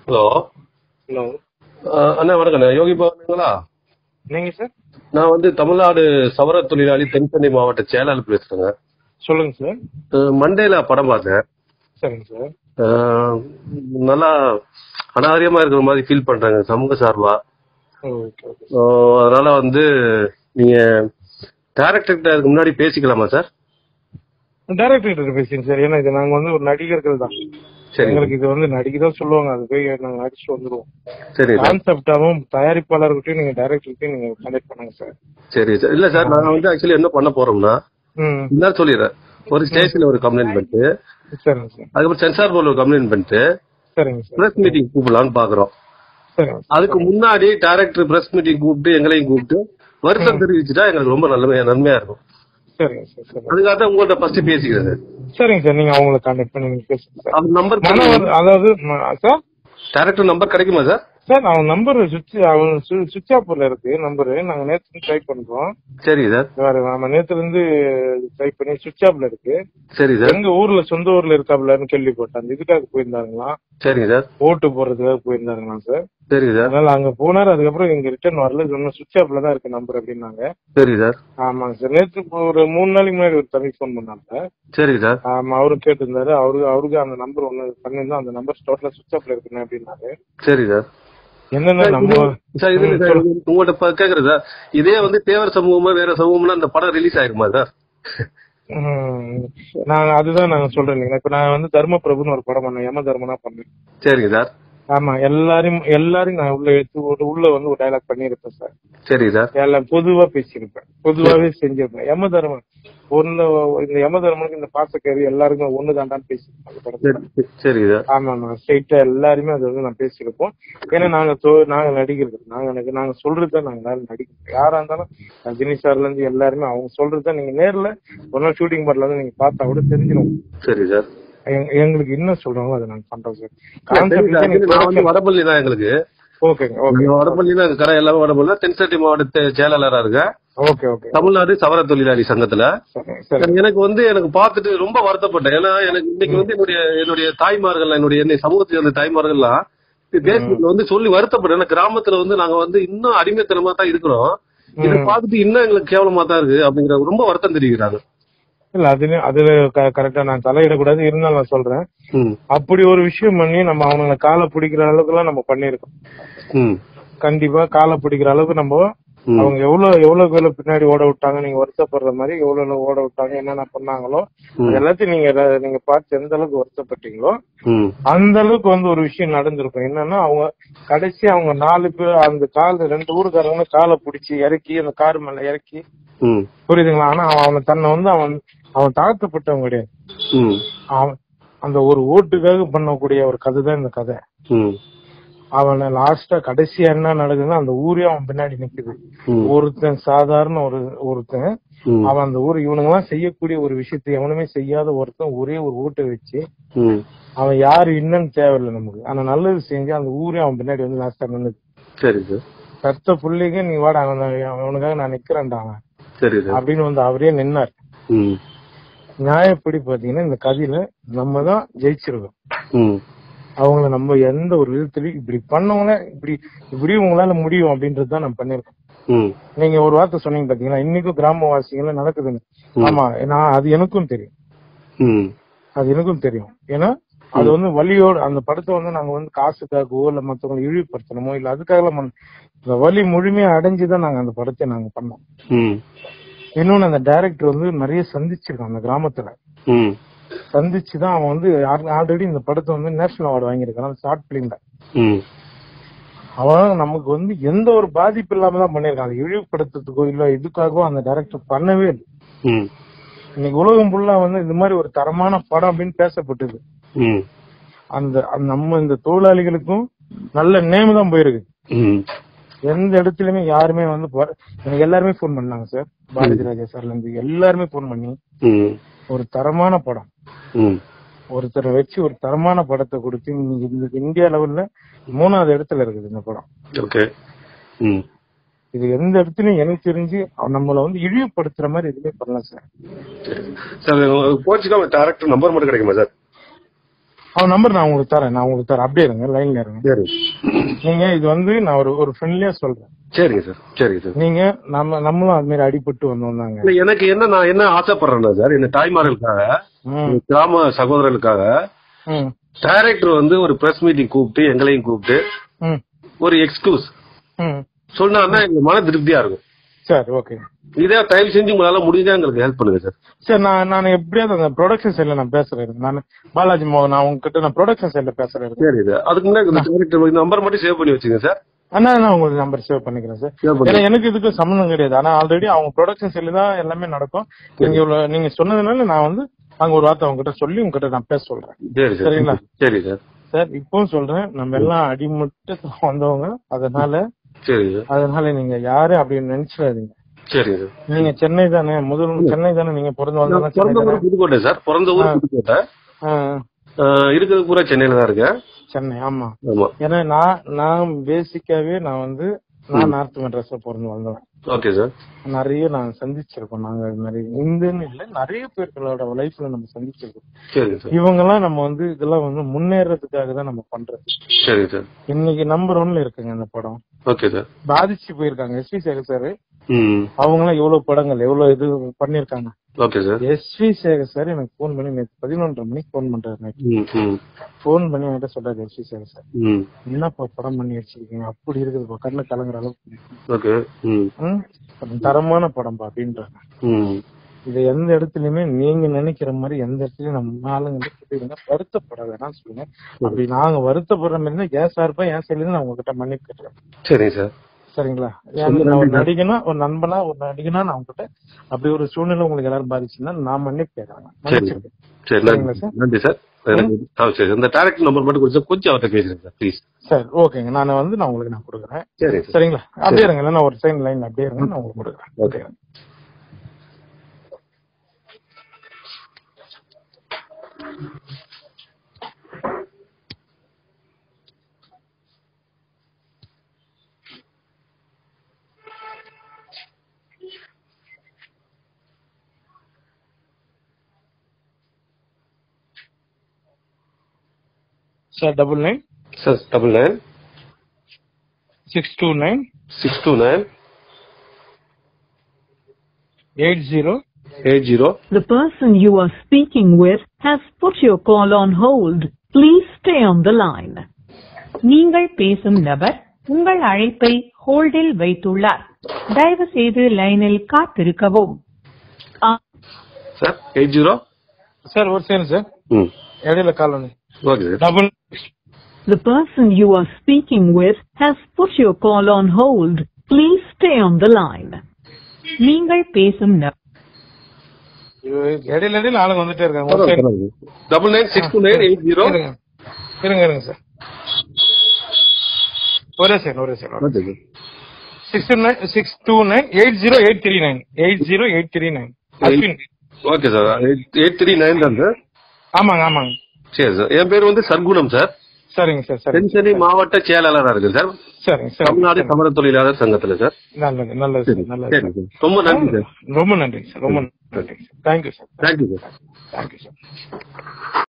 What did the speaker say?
Hello hello அண்ணா வணக்கண்ணா யோகி பவனுங்களா நீங்க sir நான் வந்து தமிழ்நாடு சவர தொழிலாளி தென்சென்னை மாவட்ட செயலாளர் பேசுறேங்க சொல்லுங்க சார் அஹ் மண்டேல படம் பார்த்தேன் சரிங்க சார் அஹ் நல்லா அனாரியமா இருக்கிற மாதிரி ஃபீல் பண்றாங்க சமூக சார்பா ஓகே ஓகே அஹ் அதனால வந்து நீங்க டேரக்டர் கிட்ட அதுக்கு முன்னாடி பேசிக்கலாமா சார் டைரக்டர் கிட்ட பேசுங்க சார் ஏன்னா இது நாங்க வந்து ஒரு நடிகர்கள் தான் சரி எங்களுக்கு இது வந்து நடிகை தான் சொல்லுவாங்க அது போய் நாங்க நடிச்சுட்டு வந்துருவோம் சரி சார் கான்செப்டாவும் தயாரிப்பாளர்கிட்டயும் நீங்க டைரக்டர்கிட்டயும் நீங்க கனெக்ட் பண்ணுங்க சார் சரி சார் இல்ல சார் நான் வந்து ஆக்சுவலி என்ன பண்ண போறோம்னா ம் என்ன சொல்லிடுறேன் ஒரு ஸ்டேஷன்ல ஒரு கம்ப்ளைண்ட் பண்ணிட்டு சரிங்க சார் அதுக்கப்புறம் சென்சார் போர்டில் ஒரு கம்ப்ளைண்ட் பண்ணிட்டு சரிங்க சார் பிரஸ் மீட்டிங் கூப்பிடலாம்னு பாக்குறோம் சரிங்க சார் அதுக்கு முன்னாடி டைரக்டர் பிரஸ் மீட்டிங் கூப்பிட்டு எங்களையும் கூப்பிட்டு வருத்தம் தெரிவிச்சுட்டா எங்களுக்கு ரொம்ப நல்ல நன்மையா இருக்கும் சரிங்க சார் சரி அதுக்காக தான் உங்கள்ட்ட ஃபர்ஸ்ட் பேசிக்கிறது சரிங்க சார் நீங்க அவங்கள கான்டாக்ட் பண்ணி நீங்க பேசுங்க சார் அவர் நம்பர் மனோவர் அதாவது ம- சார் டைரக்டர் நம்பர் கிடைக்குமா சார் சார் அவன் நம்பர் சுவிட்ச் அவன் சுவிட்ச் ஆஃப்ல இருக்கு நம்பரு நாங்க நேற்று ட்ரை பண்றோம் சரி சார் வேற நம்ம நேத்துல இருந்து ட்ரை பண்ணி சுவிட்ச் ஆஃப்ல இருக்கு சரி சார் எங்க ஊர்ல சொந்த ஊர்ல இருக்காப்லன்னு கேள்விப்பட்டேன் அந்த இதுக்காக போயிருந்தாங்களாம் சரிங்க சார் ஓட்டு போடுறதுக்காக போயிருந்தாங்களாம் சார் சரிங்க சார் அதனால அங்க போனாரு அதுக்கப்புறம் இங்க ரிட்டர்ன் வரல இன்னும் சுவிட்ச் ஆஃப்ல தான் இருக்கு நம்பர் அப்படின்னாங்க சரி சார் ஆமாங்க சார் நேற்று இப்போ ஒரு மூணு நாளைக்கு முன்னாடி ஒரு தம்பி ஃபோன் பண்ணாங்க சரிங்க சார் ஆமா அவரும் கேட்டிருந்தாரு அவரு அவருக்கு அந்த நம்பர் ஒண்ணு பண்ணிருந்தோம் அந்த நம்பர் டோட்டலா சுவிட்ச் ஆஃப்ல இருக்குன்னு அப்படின்னாரு சரி சார் என்னன்னா நம்ம சார் இது சார் உங்கள்ட்ட ப- கேக்குறது சார் இதே வந்து தேவர் சமூகமா வேற சமூகம்னா அந்த படம் ரிலீஸ் ஆயிருக்குமா சார் ம், நான் அதுதான் நாங்க சொல்றேன் இல்லைங்களா இப்ப நான் வந்து தர்ம பிரபுன்னு ஒரு படம் பண்ணேன் யம தர்மனா பண்ணேன் சரிங்க சார் ஆமா எல்லாரையும் எல்லாரையும் நான் உள்ள எடுத்து ஒரு உள்ள வந்து ஒரு டைலாக் பண்ணிருப்பேன் சார் சரிங்க சார் எல்லாம் பொதுவா பேசியிருப்பேன் பொதுவாவே செஞ்சிருப்பேன் யம தர்மன் ஒண்ணு இந்த யம தர்மனுக்கு இந்த பாசக்கேரி எல்லாருக்கும் ஒண்ணு தாண்டான்னு பேசியிருப்பேன் அந்த படத்துல. சரி சரிங்க சார் ஆமா ஆமா ஸ்ட்ரைட்டா எல்லாருமே அது வந்து நான் பேசியிருப்போம் ஏன்னா நாங்க தோ- நாங்க நடிகர்கள் நாங்க எனக்கு நாங்க சொல்றதுதான் நாங்க எல்லாரும் நடிக்கிறோம் யாரா இருந்தாலும் ரஜினி சார்ல இருந்து எல்லாருமே அவங்க சொல்றதுதான் நீங்க நேர்ல ஒரு நாள் ஷூட்டிங் பார்ட்ல வந்து நீங்க பார்த்தா கூட தெரிஞ்சிடும் சரி சார் எங்க- எங்களுக்கு என்ன சொல்றாங்களோ அதை நாங்க பண்றோம் சார் சரி சார். நான் வந்து கான்செப்ட் வடபள்ளி தான் எங்களுக்கு ஓகேங்க ஓகே இங்க வடபள்ளி தான் எங்க கடை எல்லாமே வடபள்ளி தென்செட்டி மாவட்ட செயலாளரா இருக்கேன் ஓகே ஓகே தமிழ்நாடு சவர தொழிலாளி சங்கத்துல சரி சரி எனக்கு வந்து எனக்கு பார்த்துட்டு ரொம்ப வருத்தப்பட்டேன் ஏன்னா எனக்கு இன்னைக்கு வந்து என்னுடைய என்னுடைய தாய்மார்கள் என்னுடைய என்னை சமூகத்தில் இருந்த தாய்மார்கள்லாம் பேஸ்புக்ல வந்து சொல்லி வருத்தப்பட்டேன் ஏன்னா கிராமத்துல வந்து நாங்க வந்து இன்னும் அடிமைத்தனமா தான் இருக்கிறோம் இதை பார்த்துட்டு இன்னும் எங்களுக்கு கேவலமா தான் இருக்கு அப்படிங்கிற ரொம்ப வருத்தம் தெரிவிக்கிறாங்க இல்ல அதுல அதுல கரெக்டா நான் தலையிடக்கூடாது இருந்தாலும் நான் சொல்றேன் ம் அப்படி ஒரு விஷயம் பண்ணி நம்ம அவனுங்களை காலை பிடிக்கிற அளவுக்கு எல்லாம் நம்ம பண்ணிருக்கோம் ம் கண்டிப்பா காலை பிடிக்கிற அளவுக்கு நம்ம ம். அவங்க எவ்வளவு எவ்வளவு எவ்வளவு பின்னாடி ஓட விட்டாங்க நீங்க வருத்தப்படுற மாதிரி எவ்வளவு எவ்வளவு ஓட விட்டாங்க என்னென்ன பண்ணாங்களோ அது எல்லாத்தையும் நீங்க ர- நீங்க பார்த்து எந்த அளவுக்கு வருத்தப்பட்டீங்களோ ம் அந்த அளவுக்கு வந்து ஒரு விஷயம் நடந்திருக்கும் என்னன்னா அவங்க கடைசி அவங்க நாலு பேர் அந்த கால் ரெண்டு ஊருக்காரங்க காலை பிடிச்சி இறக்கி அந்த கார் மேல இறக்கி ம் புரியுதுங்களா ஆனா அவன் அவன் தன்னை வந்து அவன் அவன் தாழ்த்தப்பட்டவன் கிடையாது ம் அவன் அந்த ஒரு ஓட்டுக்காக பண்ணக்கூடிய ஒரு கதை தான் இந்த கதை ம் அவனை லாஸ்டா கடைசியா என்ன நடக்குதுன்னா அந்த ஊரே அவன் பின்னாடி நிக்குது ம். ஒருத்தன் சாதாரண ஒரு ஒருத்தன் ம். அவன் அந்த ஊர் இவனுங்க எல்லாம் செய்யக்கூடிய ஒரு விஷயத்தை எவனுமே செய்யாத ஒருத்தன் ஒரே ஒரு ஓட்டை வச்சு ம் அவன் யாரு என்னன்னு தேவையில்லை நமக்கு ஆனா நல்லது செஞ்சு அந்த ஊரே அவன் பின்னாடி வந்து லாஸ்டா நின்னுது சரி சார் சத்த புள்ளிங்க நீ வாடா அவன் அவனுக்காக நான் நிக்கிறேன்டா அவன் சரி சார் அப்படின்னு வந்து அவரே நின்னார் ம் நியாயப்படி பாத்தீங்கன்னா இந்த கதையில நம்ம தான் ஜெயிச்சிருக்கோம் ம் அவங்கள நம்ம எந்த ஒரு விதத்துலயும் இப்படி பண்ணவங்கள இப்படி இப்படி உங்களால முடியும் அப்படின்றது தான் நம்ம பண்ணிருக்கோம் ம் நீங்க ஒரு வார்த்தை சொன்னீங்க பாத்தீங்களா இன்னைக்கும் கிராமவாசிகள் நடக்குதுங்க ஆமா நான் அது எனக்கும் தெரியும் ம் அது எனக்கும் தெரியும் ஏன்னா அது வந்து வலியோட அந்த படத்தை வந்து நாங்க வந்து காசுக்காகவோ இல்ல மத்தவங்களை இழிவுபடுத்தணுமோ இல்ல அதுக்காக எல்லாம் பண்ண- இந்த வலி முழுமையா அடைஞ்சுதான் நாங்க அந்த படத்தை நாங்க பண்ணோம் ம் இன்னொன்னு அந்த டைரக்டர் வந்து நிறைய சந்திச்சிருக்கான் அந்த கிராமத்துல ம் சந்திச்சுதான் அவன் வந்து ஆல்ரெடி இந்த படத்தை வந்து நேஷனல் அவார்டு வாங்கியிருக்கான் ஷார்ட் பிலிம்ல ம் அவன் நமக்கு வந்து எந்த ஒரு பாதிப்பு இல்லாம தான் பண்ணிருக்கான் அதை இழிவுபடுத்துறதுக்கோ இல்ல இதுக்காகவோ அந்த டைரக்டர் பண்ணவே இல்லை ம் இன்னைக்கு உலகம் ஃபுல்லா வந்து இந்த மாதிரி ஒரு தரமான படம் அப்படின்னு பேசப்பட்டது ம் அந்த அந்த நம்ம இந்த தொழிலாளிகளுக்கும் நல்ல நேம் தான் போயிருக்கு ம் எந்த இடத்துலயுமே யாருமே வந்து ப- எனக்கு எல்லாருமே ஃபோன் பண்ணாங்க சார் பாரதி ராஜா சார்ல இருந்து எல்லாருமே ஃபோன் பண்ணி ம் ஒரு தரமான படம் ம் ஒருத்தரை வச்சு ஒரு தரமான படத்தை கொடுத்து இன்னைக்கு இந்த இந்தியா லெவல்ல மூணாவது இடத்துல இருக்குது இந்த படம் ஓகே ம் இது எந்த இடத்துலயும் எனக்கு தெரிஞ்சு நம்மள வந்து இழிவுபடுத்துற மாதிரி எதுவுமே பண்ணல சார் சார் போச்சுக்கா டேரக்டர் நம்பர் மட்டும் கிடைக்குமா சார் அவன் நம்பர் நான் உங்களுக்கு தரேன் நான் உங்களுக்கு தரேன் அப்படியே இருங்க லைன்ல இருங்க சரி நீங்க இது வந்து நான் ஒரு ஒரு ஃப்ரெண்ட்லியா சொல்றேன் சரிங்க சார் சரிங்க சார் நீங்க நம்ம நம்மளும் அது மாதிரி அடிபட்டு வந்தோம் தாங்க இல்ல, எனக்கு என்ன நான் என்ன ஆசைப்படுறேன்னா சார் இந்த தாய்மார்களுக்காக ம், இந்த கிராம சகோதரர்களுக்காக ம், டைரக்டர் வந்து ஒரு பிரஸ் மீட்டிங் கூப்பிட்டு எங்களையும் கூப்பிட்டு ம், ஒரு எக்ஸ்கியூஸ் ம். சொன்னாருன்னா எங்களுக்கு மன திருப்தியா இருக்கும் சரி ஓகே இதே தயவு செஞ்சு உங்களால முடிஞ்சா எங்களுக்கு ஹெல்ப் பண்ணுங்க சார் சரி நான் நான் எப்படியாவது அந்த ப்ரொடக்ஷன் சைட்ல நான் பேசுறேன் நான் பாலாஜி மோகன் நான் உங்ககிட்ட நான் ப்ரொடக்ஷன் சைட்ல பேசுறேன் சரி சார் அதுக்கு முன்னாடி இந்த டைரக்டர் நம்பர் மட்டும் சேவ் பண்ணி வச்சுங்க சார் அண்ணா நான் உங்களுக்கு நம்பர் சேவ் பண்ணிக்கிறேன் சார் சேவ் பண்ணி ஏன்னா எனக்கு இதுக்கு சம்மந்தம் கிடையாது ஆனா ஆல்ரெடி அவங்க ப்ரொடக்ஷன் சைட்ல தான் எல்லாமே நடக்கும் நீங்க இவ்வளவு நீங்க சொன்னதுனால நான் வந்து அங்க ஒரு வார்த்தை உங்ககிட்ட சொல்லி உங்ககிட்ட நான் பேச சொல்றேன் சரி சார் சரிங்களா? சரி சார் சார் இப்பவும் சொல்றேன் நம்ம எல்லாம் அடிமட்டு வந்தவங்க அதனால சரி சார் அதனால நீங்க யாரு அப்படின்னு நினைச்சிடாதீங்க சரிங்க சார் நீங்க சென்னை தானே முதல் சென்னை தானே நீங்க பிறந்து நான் வந்தா பிறந்த சென்னை ஊர் புதுக்கோட்டை சார் பிறந்த ஊர் ஆ. புதுக்கோட்டை ஆ, ஆஹ் இருக்கிறது பூரா சென்னையில தான் இருக்கேன் சென்னை ஆமா ஆமா ஏன்னா நான் நான் பேசிக்காவே நான் வந்து நான் நார்த் மெட்ராஸ்ல பிறந்து வந்தவன் ஓகே சார் நிறைய நான் சந்திச்சிருக்கோம் நாங்க இது மாதிரி இந்துன்னு இல்ல நிறைய பேர்களோட லைஃப்ல நம்ம சந்திச்சிருக்கோம் சரிங்க சார் இவங்க எல்லாம் நம்ம வந்து இதெல்லாம் வந்து முன்னேறதுக்காக தான் நம்ம பண்றது சரிங்க சார் இன்னைக்கு நம்பர் ஒன்ல இருக்குங்க இந்த படம் ஓகே சார் பாதிச்சு போயிருக்காங்க எஸ்வி சேகர் சார் ம் அவங்க எல்லாம் எவ்வளவு படங்கள் எவ்வளவு இது பண்ணிருக்காங்க okay sir SV Shekhar sir எனக்கு போன் பண்ணி நேற்று பதினொன்றரை மணிக்கு போன் பண்றாரு நைட் ம் ம் போன் பண்ணி என்கிட்ட சொல்றாரு எஸ்வி சேகர் சார் ம் என்னப்பா படம் பண்ணி வச்சிருக்கீங்க அப்படி இருக்குதுப்பா கண்ணு கலங்குற அளவுக்கு ஓகே ம் ம், ஒரு தரமான படம்பா அப்படின்றாங்க ம் இது எந்த இடத்துலயுமே நீங்க நினைக்கிற மாதிரி எந்த இடத்துலயும் நம்ம ஆளுங்க சொல்லிடுங்க வருத்தப்பட வேணாம்னு சொல்லுங்க அப்படி நாங்க வருத்தப்படுற மாதிரி இருந்தா ஏன் சார்பா ஏன் சொல்லி நான் உங்ககிட்ட மன்னிப்பு கேட்டுறேன் சரிங்க சார் சரிங்களா ஏன் நான் ஒரு நடிகனா ஒரு நண்பனா ஒரு நடிகனா நான் உங்ககிட்ட அப்படி ஒரு சூழ்நிலை உங்களுக்கு எல்லாரும் பாதிச்சுன்னா நான் மன்னிப்பு கேட்கறேன் மன்னிச்சிருக்கேன் சரி சரிங்களா நன்றி சார்? நன்றி சார் எனக்கு ஆ சரி இந்த டேரக்ட் நம்பர் மட்டும் கொஞ்சம் கொஞ்சம் அவர்கிட்ட பேசுறேன் சார் ப்ளீஸ் சரி ஓகேங்க நான் வந்து நான் உங்களுக்கு நான் கொடுக்குறேன் சரி சார் சரிங்களா அப்படியே இருங்க இல்ல, நான் ஒரு சைன் லைன் அப்படியே இருங்க நான் உங்களுக்கு கொடுக்குறேன் okay sir double nine sir double nine six two nine six two nine eight zero eight zero The person you are speaking with has put your call on hold. Please stay on the line. நீங்கள் பேசும் நபர் உங்கள் அழைப்பை ஹோல்டில் வைத்துள்ளார் தயவு செய்து லைனில் காத்திருக்கவும் Uh, sir eight zero sir ஒரு செகண்ட் சார் ம் இடையில கால் வந்து okay sir double The person you are speaking with has put your call on hold. Please stay on the line. நீங்கள் பேசும் நபர் இடையில இடையில ஆளுங்க வந்துட்டே இருக்காங்க ஒரு second. Double nine six two nine eight zero இருங்க இருங்க இருங்க சார் ஒரே செகண்ட் ஒரே second okay sir six nine six two nine eight zero eight three nine eight zero eight three nine Ashwin okay sir eight three nine தான் sir ஆமாங்க ஆமாங்க சரி sir என் பேர் வந்து சர்க்குணம் சார் சரிங்க சார் சரிங்க தென்சென்னை மாவட்ட செயலாளராக இருக்கு சார் சரிங்க சார் தமிழ்நாடு சமர தொழிலாளர் சங்கத்துல சார் நல்லது நல்லது சரி சார் நல்லது சரி சார் ரொம்ப நன்றி சார் ரொம்ப நன்றி சார் ரொம்ப நன்றி sir thank you sir thank you sir thank you sir